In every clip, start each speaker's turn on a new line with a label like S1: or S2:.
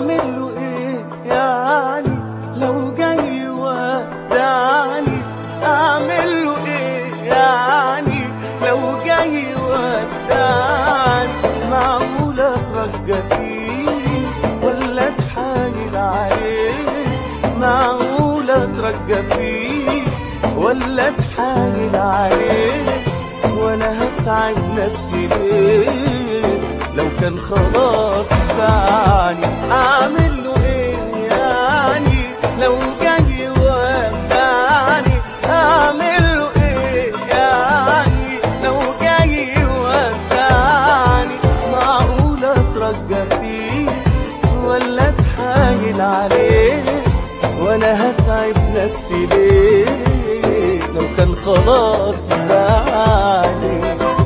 S1: اعمل له ايه يعني لو جاي ودعني اعمل له ايه يعني لو جاي ودعني معقولة اترجى فيه ولا اتحايل عليه معقولة اترجى فيه ولا اتحايل عليه وانا هتعب نفسي ليه لو كان خلاص باعني اعمل له ايه يعني لو جاي ودعني اعمل له ايه يعني لو جاي ودعني معقولة اترجى فيه ولا اتحايل عليه وانا هتعب نفسي ليه لو كان خلاص باعني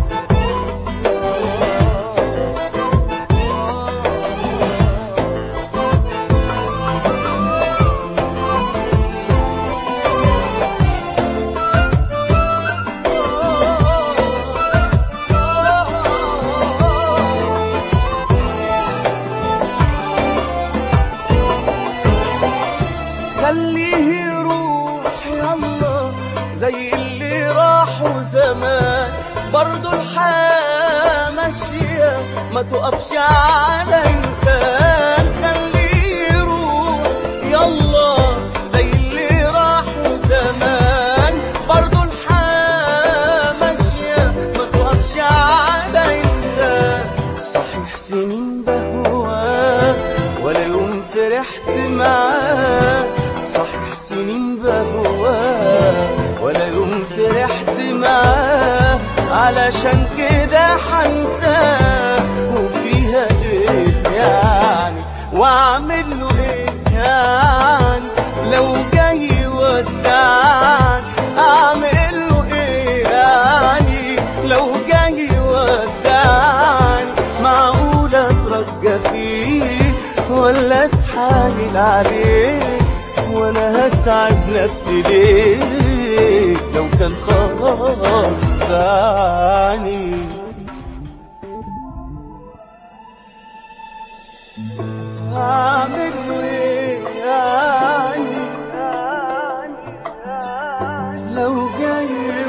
S1: خليه يروح يلا زي اللي راحوا زمان برضو الحياة ماشية ما تقفش على إنسان خليه يروح يلا زي اللي راحوا زمان برضو الحياة ماشية ما تقفش على إنسان صحيح سنين بهواه ولا يوم فرحت معاه صحيح سنين بهواه ولا يوم فرحت معاه علشان كده حنساه وفيها ايه يعني واعمل له ايه يعني لو جاي ودعني اعمل له ايه يعني لو جاي ودعني معقولة اترجى فيه ولا اتحايل عليه وانا هتعب نفسي ليه لو كان خلاص باعني اعمل له ايه يعني لو جاي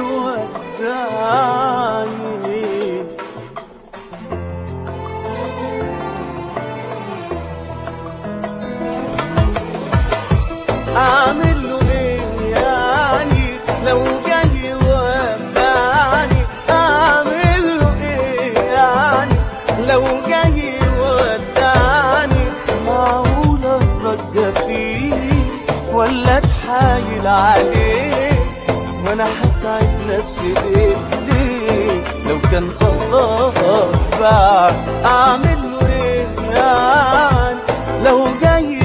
S1: ودعني اعمل له ايه يعني لو جاي ودعني اعمل له ايه يعني لو جاي ودعني معقولة اترجى فيه ولا اتحايل عليه وانا هتعب نفسي ليه ليه لو كان خلاص بعد اعمل له ايه يعني لو جاي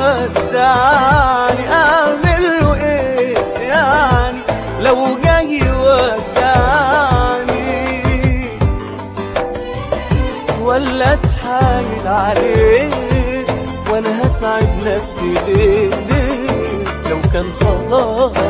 S1: ودعني اعمل له ايه يعني لو جاي ودعني ولا اتحايل عليه وانا هتعب نفسي ليه ليه لو كان خلاص